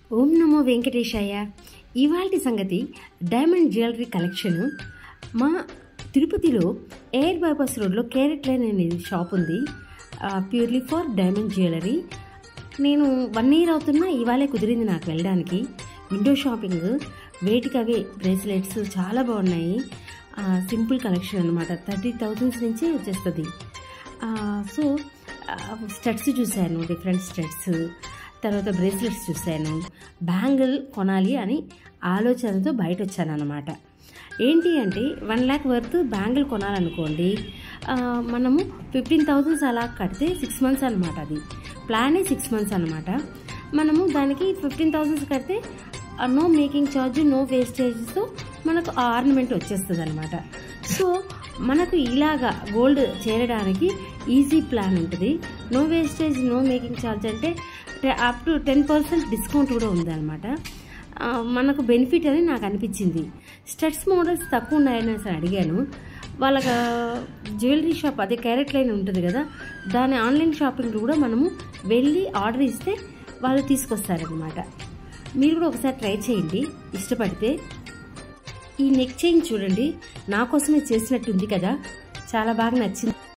ఓం నమో వెంకటేశాయ ఇవాల్టి సంగతి డైమండ్ జ్యువెలరీ కలెక్షన్ మా తిరుపతిలో ఎయిర్ బైపాస్ రోడ్లో క్యారెట్ లైన్ అనేది షాప్ ఉంది ప్యూర్లీ ఫర్ డైమండ్ జ్యువెలరీ నేను వన్ ఇయర్ అవుతున్నా ఇవాళే కుదిరింది నాకు వెళ్ళడానికి విండో షాపింగ్ వేటికి అవే బ్రేస్లెట్స్ చాలా బాగున్నాయి సింపుల్ కలెక్షన్ అనమాట థర్టీ థౌజండ్స్ నుంచే వచ్చేస్తుంది సో స్టడ్స్ చూశాను డిఫరెంట్ స్టడ్స్ తర్వాత బ్రేస్లెట్స్ చూశాను బ్యాంగిల్ కొనాలి అని ఆలోచనతో బయట వచ్చాను అనమాట ఏంటి అంటే వన్ ల్యాక్ వర్త్ బ్యాంగిల్ కొనాలనుకోండి ఆ, మనము ఫిఫ్టీన్ థౌజండ్స్ అలా కడితే సిక్స్ మంత్స్ అనమాట అది ప్లానే సిక్స్ మంత్స్ అనమాట మనము దానికి ఫిఫ్టీన్ థౌజండ్స్ కడితే నో మేకింగ్ ఛార్జ్ నో వేస్టేజ్తో మనకు ఆ ఆర్నమెంట్ వచ్చేస్తుంది అనమాట సో మనకు ఇలాగా గోల్డ్ చేరడానికి ఈజీ ప్లాన్ ఉంటుంది no wastage no making charge అంటే up to ten percent discount కూడా ఉందన్నమాట ఆ, మనకు బెనిఫిట్ అని నాకు అనిపించింది స్టడ్స్ మోడల్స్ తక్కువ ఉన్నాయని అసలు అడిగాను వాళ్ళకి జ్యువెలరీ షాప్ అదే క్యారెట్ లైన్ ఉంటుంది కదా దాని ఆన్లైన్ షాపింగ్ కూడా మనము వెళ్ళి ఆర్డర్ ఇస్తే వాళ్ళు తీసుకొస్తారనమాట మీరు కూడా ఒకసారి ట్రై చేయండి ఇష్టపడితే ఈ నెక్ చైన్ చూడండి నా కోసమే చేసినట్టు ఉంది కదా చాలా బాగా నచ్చింది